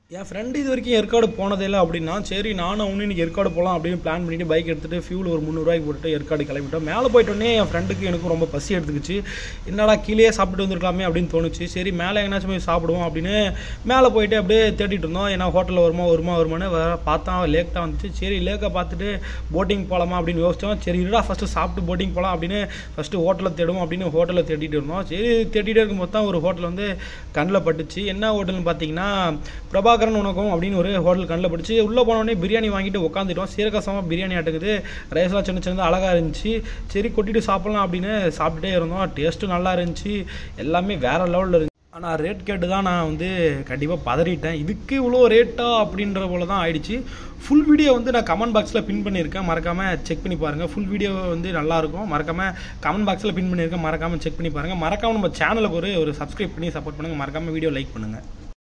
என் friend இது வரைக்கும் ஏற்காடு போனதே இல்லை அப்படின்னா சரி நானும் அவனு இன்னைக்கு ஏற்காடு போகலாம் அப்படின்னு பிளான் பண்ணிட்டு பைக் எடுத்துகிட்டு ஃபியூல் ஒரு முந்நூறுவாய்க்கு போட்டுட்டு ஏற்காடு கிளம்பிட்டோம் மேலே போயிட்டோன்னே என் ஃப்ரெண்டுக்கு எனக்கும் ரொம்ப பசி எடுத்துக்கிச்சு என்னடா கீழே சாப்பிட்டு வந்திருக்கலாமே அப்படின்னு தோணுச்சு சரி மேலே எங்கேனாச்சும் போய் சாப்பிடுவோம் அப்படின்னு மேலே போயிட்டு அப்படியே தேடிட்டு இருந்தோம் ஏன்னா ஹோட்டலில் வருமா வருமா வருமானு வர பார்த்தா லேக் தான் வந்துச்சு சரி லேக்கை பார்த்துட்டு போட்டிங் போகலாமா அப்படின்னு யோசிச்சோம் சரி இருடா ஃபஸ்ட்டு சாப்பிட்டு போட்டிங் போகலாம் அப்படின்னு ஃபஸ்ட்டு ஹோட்டலில் தேடுவோம் அப்படின்னு ஹோட்டலில் தேடிட்டு இருந்தோம் சரி தேடிட்டே இருக்கும்போது தான் ஒரு ஹோட்டல் வந்து கண்ணில் பட்டுச்சு என்ன ஹோட்டல்னு பார்த்தீங்கன்னா பிரபாகரன் உணவகம் அப்படின்னு ஒரு ஹோட்டல் கண்ணில் பட்டுச்சு உள்ளே போனோடனே பிரியாணி வாங்கிட்டு உட்காந்துட்டோம் சீரகசமாக பிரியாணி ஆட்டுக்குது ரைஸ்லாம் சின்ன சின்னதாக அழகாக இருந்துச்சு சரி கொட்டிட்டு சாப்பிட்லாம் அப்படின்னு சாப்பிட்டுட்டே இருந்தோம் டேஸ்ட்டும் நல்லா இருந்துச்சு எல்லாமே வேறு லெவலில் இருந்துச்சு ஆனால் ரேட் கேட்டு தான் நான் வந்து கண்டிப்பாக பதறிட்டேன் இதுக்கு இவ்வளோ ரேட்டா அப்படின்ற போல தான் ஆயிடுச்சு ஃபுல் வீடியோ வந்து நான் கமெண்ட் பாக்ஸில் பின் பண்ணியிருக்கேன் மறக்காமல் செக் பண்ணி பாருங்கள் ஃபுல் வீடியோ வந்து நல்லாயிருக்கும் மறக்காமல் கமெண்ட் பாக்ஸில் பின் பண்ணியிருக்கேன் மறக்காமல் செக் பண்ணி பாருங்கள் மறக்காமல் நம்ம சேனலுக்கு ஒரு ஒரு சப்ஸ்கிரைப் பண்ணி சப்போர்ட் பண்ணுங்கள் மறக்காமல் வீடியோ லைக் பண்ணுங்கள்